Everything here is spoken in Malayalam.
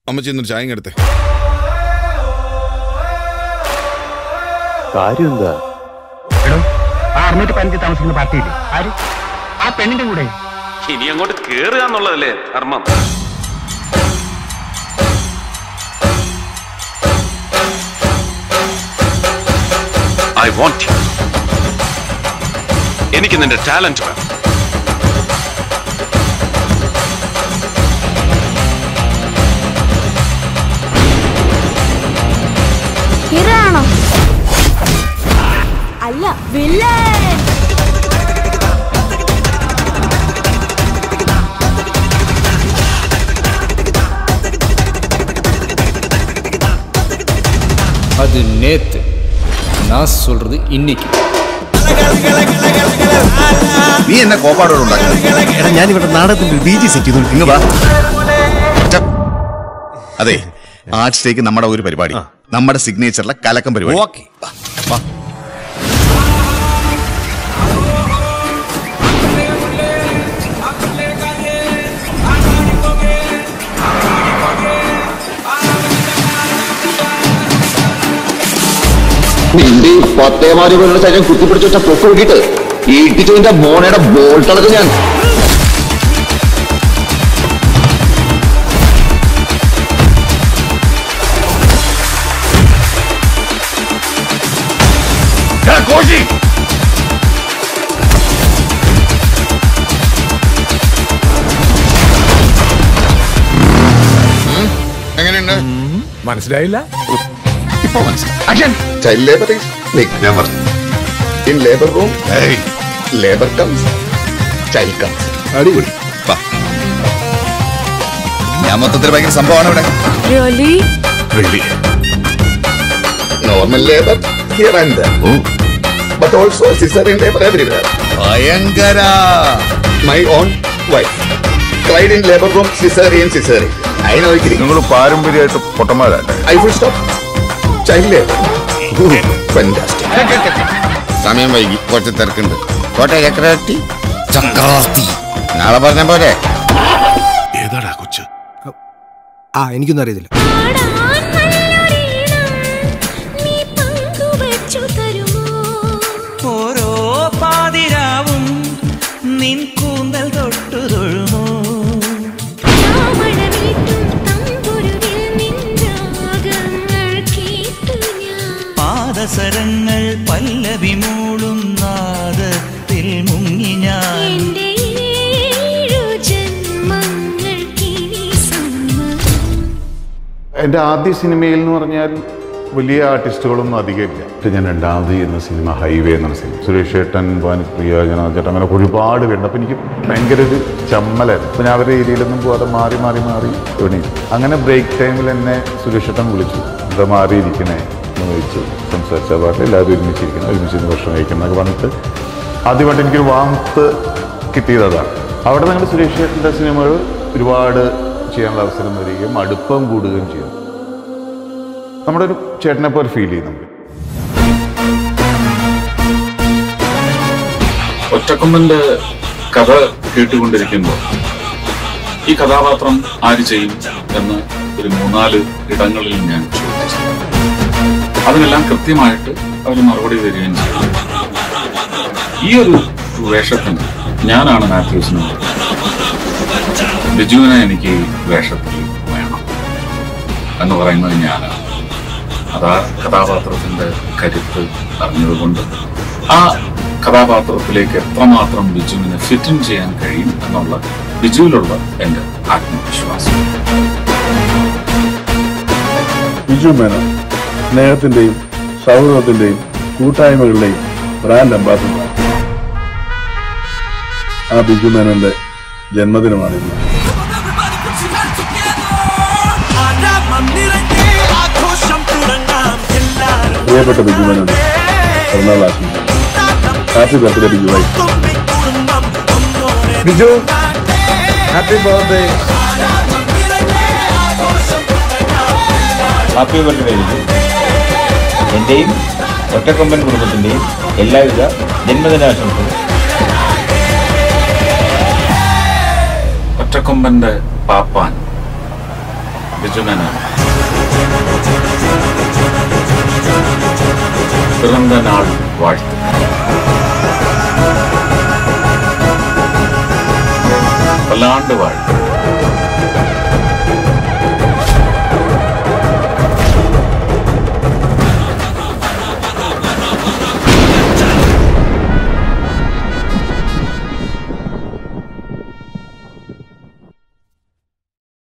അമ്മച്ചി ഇന്നൊരു ചായ എടുത്തേ കാര്യം എന്താ എടോ ആ അറുന്നൂറ്റി പതിനഞ്ച് താമസിക്കുന്ന പാർട്ടിയില്ലേ ആര് ആ പെണ്ണിന്റെ കൂടെ ഇനി അങ്ങോട്ട് കേറുക എന്നുള്ളതല്ലേ ധർമ്മം ഐ വോണ്ട് യു എനിക്ക് നിന്റെ ടാലന്റ് വേണം ഹീറോ ആണോ അല്ല വില്ലൻ அது நேத்து நான் சொல்றது இன்னைக்கு നീ എന്നെ കോപ്പാടോട് ഉണ്ടാക്കുന്നത് എടാ ഞാൻ ഇവിടെ നാടകത്തിൽ ഡി ജി സെറ്റ് ചെയ്തു ഇങ്ങ് വാ. ഛ. അതെ ആർട്സ് ഡേക്ക് നമ്മുടെ ഒരു പരിപാടി നമ്മുടെ സിഗ്നേച്ചറിലെ കലക്കം പരിപാടി ഓക്കെ വാ. നിന്റെ ഈ പത്തേമാരി പോലുള്ള ശരീരം കുത്തിപ്പിടിച്ച് വെച്ച പൊക്ക് നോക്കിയിട്ട് ഈ ഇട്ടിച്ചതിന്റെ മോണയുടെ ബോൾട്ട് അളക്ക് ഞാൻ എങ്ങനെയുണ്ട് മനസ്സിലായില്ല ഇപ്പൊ മനസ്സിലായി Child labor is like never. In labor room, ഏയ്, labor comes, child comes. അടിപൊളി വാ. ഞാൻ മൊത്തത്തിൽ ഭയങ്കര സംഭവമാണ് ഇവിടെ really Normal labor here and there, oh but also cesarean labor everywhere. ഭയങ്കര My own wife cried in labor room cesarean cesarean. I know it. നിങ്ങൾ പാരമ്പര്യമായിട്ട് പൊട്ടന്മാരല്ലേ I will stop. Child labor. Fantastic. സമയം വൈകി കുറച്ച് തിരക്കുണ്ട് കോട്ടെ ചക്രവർത്തി ചക്രവർത്തി നാളെ പറഞ്ഞ പോലെ ഏതാടാ കൊച്ചു ആ എനിക്കൊന്നും അറിയത്തില്ല നീ പങ്കുവച്ചു തരുമോ ഓരോ പാതിരാവും നിൻ കൂന്തൽ തൊട്ടു തൊഴുമോ രാവണമീട്ടും തമ്പുരുവിൽ നിൻ രാഗങ്ങൾ കേട്ടു ഞാൻ പാദസരങ്ങൾ പല്ലവി മൂളും നാദത്തിൽ മുങ്ങി ഞാൻ എന്റെ ഏഴു ജന്മങ്ങൾക്കിനി സമ്മതം എൻ്റെ ആദ്യ സിനിമയിൽ എന്ന് പറഞ്ഞാൽ വലിയ ആർട്ടിസ്റ്റുകളൊന്നും അധികമില്ല പക്ഷെ ഞാൻ രണ്ടാമത് ചെയ്യുന്ന സിനിമ ഹൈവേ എന്ന സിനിമ സുരേഷ് ഏട്ടൻ ഭാനുപ്രിയ ജനാചേട്ടൻ അങ്ങനെ ഒരുപാട് പേരുണ്ട് അപ്പം എനിക്ക് ഭയങ്കര ഒരു ചമ്മലായിരുന്നു അപ്പം ഞാൻ അവരുടെ ഏരിയയിലൊന്നും പോകാതെ മാറി മാറി മാറി എണീറ്റു അങ്ങനെ ബ്രേക്ക് ടൈമിൽ എന്നെ സുരേഷ് ഏട്ടൻ വിളിച്ചു എന്താ മാറിയിരിക്കണേ എന്ന് ചോദിച്ചു സംസാരിച്ച പാട്ട് എല്ലാവരും ഒരുമിച്ചിരിക്കണം ഒരുമിച്ച് ഇന്ന് ഭക്ഷണം കഴിക്കണം എന്നൊക്കെ പറഞ്ഞിട്ട് ആദ്യമായിട്ട് എനിക്കൊരു വാമത്ത് കിട്ടിയത് അതാണ് അവിടെ ഞങ്ങൾ സുരേഷ് ഏട്ടൻ്റെ സിനിമകൾ ഒരുപാട് ചെയ്യാനുള്ള അവസരം വരികയും അടുപ്പം കൂടുകയും ചെയ്തു നമ്മുടെ ഒരു ചേട്ടനെ പോലെ ഫീൽ ചെയ്യും നമുക്ക് ഒറ്റക്കൊമ്പന്റെ കഥ കേട്ടുകൊണ്ടിരിക്കുമ്പോൾ ഈ കഥാപാത്രം ആര് ചെയ്യും എന്ന് ഒരു മൂന്നാല് ഇടങ്ങളിൽ ഞാൻ ചോദിച്ചു അതിനെല്ലാം കൃത്യമായിട്ട് അവർ മറുപടി തരികയും ചെയ്തു ഈ ഒരു വേഷത്തിന് ഞാനാണ് മാത്യൂസിന് ബിജുവിനെ എനിക്ക് ഈ വേഷത്തിൽ വേണം എന്ന് പറയുന്നത് ഞാനാണ് അതാ കഥാപാത്രത്തിന്റെ കരുത്ത് അറിഞ്ഞതുകൊണ്ട് ആ കഥാപാത്രത്തിലേക്ക് എത്രമാത്രം ബിജുവിനെ ഫിറ്റിൻ ചെയ്യാൻ കഴിയും എന്നുള്ള ബിജുവിലുള്ള എൻ്റെ ആത്മവിശ്വാസം ബിജു മേനോൻ സ്നേഹത്തിന്റെയും സൗഹൃദത്തിന്റെയും കൂട്ടായ്മകളുടെയും ബ്രാൻഡ് അംബാസിഡർ ആ ബിജു മേനോന്റെ ജന്മദിനമാണിന്ന് പ്രിയപ്പെട്ട ബിജു മേനോന്റെ പിറന്നാൾ ആശംസിക്കുന്നു ഹാപ്പി ബർത്ത്ഡേ ബിജു ഭായി Biju happy birthday happy birthday എന്റെയും ഒറ്റക്കൊമ്പൻ കുടുംബത്തിന്റെയും എല്ലാവിധ ജന്മദിനാശംസകളും ഒറ്റക്കൊമ്പന്റെ പാപ്പാൻ ബിജുമേനോൻ പിറந்த നാൾ വാഴ്ത്ത് പല്ലാണ്ട് വാഴ്ത്ത്